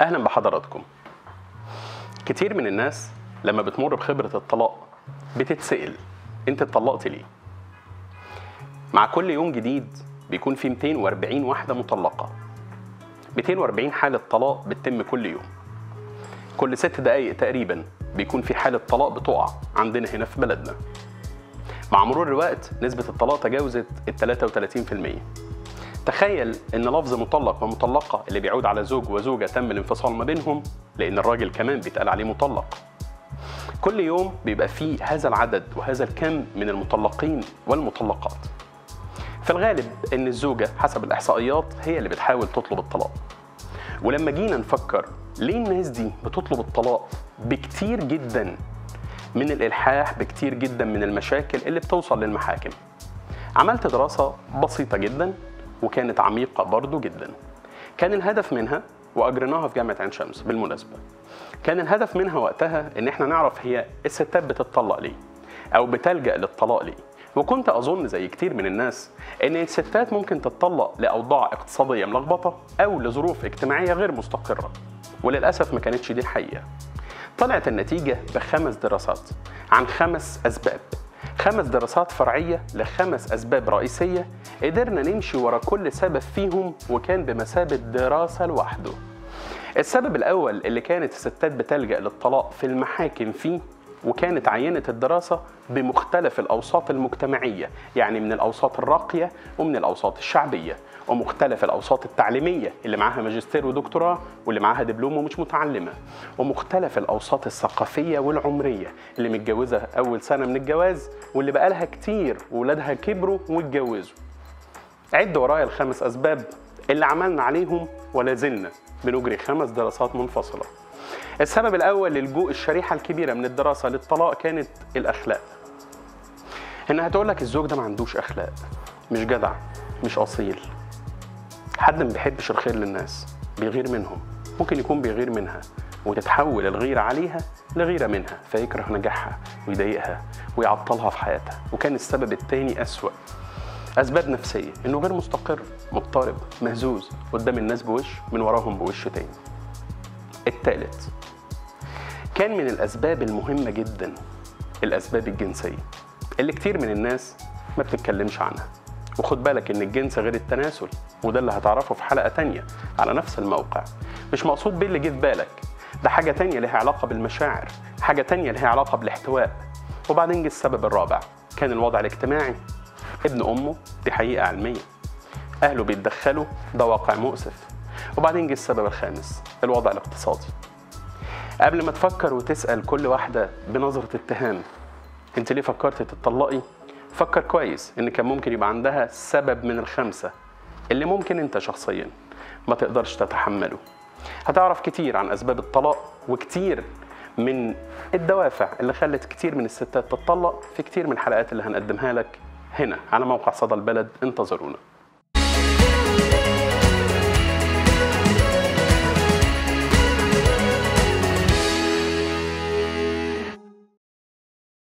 اهلا بحضراتكم كتير من الناس لما بتمر بخبره الطلاق بتتسال انت اتطلقت ليه مع كل يوم جديد بيكون في 240 واحده مطلقه 240 حاله طلاق بتتم كل يوم كل ست دقايق تقريبا بيكون في حاله طلاق بتقع عندنا هنا في بلدنا مع مرور الوقت نسبة الطلاق تجاوزت ال 33% تخيل ان لفظ مطلق ومطلقة اللي بيعود على زوج وزوجة تم الانفصال ما بينهم لان الراجل كمان بيتقال عليه مطلق كل يوم بيبقى فيه هذا العدد وهذا الكم من المطلقين والمطلقات في الغالب ان الزوجة حسب الاحصائيات هي اللي بتحاول تطلب الطلاق ولما جينا نفكر ليه الناس دي بتطلب الطلاق بكتير جدا من الالحاح بكتير جدا من المشاكل اللي بتوصل للمحاكم عملت دراسة بسيطة جدا وكانت عميقة برضو جدا كان الهدف منها وأجريناها في جامعة عين شمس بالمناسبة كان الهدف منها وقتها إن احنا نعرف هي الستات بتطلق ليه أو بتلجأ للطلاق ليه وكنت أظن زي كتير من الناس إن الستات ممكن تتطلق لأوضاع اقتصادية ملخبطة أو لظروف اجتماعية غير مستقرة وللأسف ما كانتش دي الحقيقة طلعت النتيجة بخمس دراسات عن خمس أسباب خمس دراسات فرعية لخمس أسباب رئيسية قدرنا نمشي ورا كل سبب فيهم وكان بمثابة دراسة لوحده السبب الأول اللي كانت الستات بتلجأ للطلاق في المحاكم فيه وكانت عينة الدراسة بمختلف الأوساط المجتمعية يعني من الأوساط الراقية ومن الأوساط الشعبية ومختلف الأوساط التعليمية اللي معاها ماجستير ودكتوراه واللي معاها دبلوم ومش متعلمة ومختلف الأوساط الثقافية والعمرية اللي متجوزة أول سنة من الجواز واللي بقالها كتير وولادها كبروا واتجوزوا عد ورايا الخمس أسباب اللي عملنا عليهم ولا زلنا بنجري خمس دراسات منفصلة السبب الأول للجوء الشريحة الكبيرة من الدراسة للطلاق كانت الأخلاق إنها تقول لك الزوج ده ما عندوش أخلاق مش جدع مش أصيل حد ما بيحبش الخير للناس بيغير منهم ممكن يكون بيغير منها وتتحول الغيرة عليها لغيرة منها فيكره نجاحها ويضايقها ويعطلها في حياتها وكان السبب التاني أسوأ أسباب نفسية إنه غير مستقر مضطرب مهزوز قدام الناس بوش من وراهم بوش تاني التالت كان من الأسباب المهمة جدا الأسباب الجنسية اللي كتير من الناس ما بتتكلمش عنها وخد بالك ان الجنس غير التناسل وده اللي هتعرفه في حلقة تانية على نفس الموقع مش مقصود بيه اللي جه في بالك ده حاجة تانية لها علاقة بالمشاعر حاجة تانية لها علاقة بالاحتواء وبعدين جه السبب الرابع كان الوضع الاجتماعي ابن أمه دي حقيقة علمية أهله بيتدخلوا ده واقع مؤسف وبعدين جه السبب الخامس الوضع الاقتصادي قبل ما تفكر وتسأل كل واحدة بنظرة اتهام انت ليه فكرت تتطلقي فكر كويس ان كان ممكن يبقى عندها سبب من الخمسة اللي ممكن انت شخصيا ما تقدرش تتحمله هتعرف كتير عن اسباب الطلاق وكتير من الدوافع اللي خلت كتير من الستات تتطلق في كتير من الحلقات اللي هنقدمها لك هنا على موقع صدى البلد انتظرونا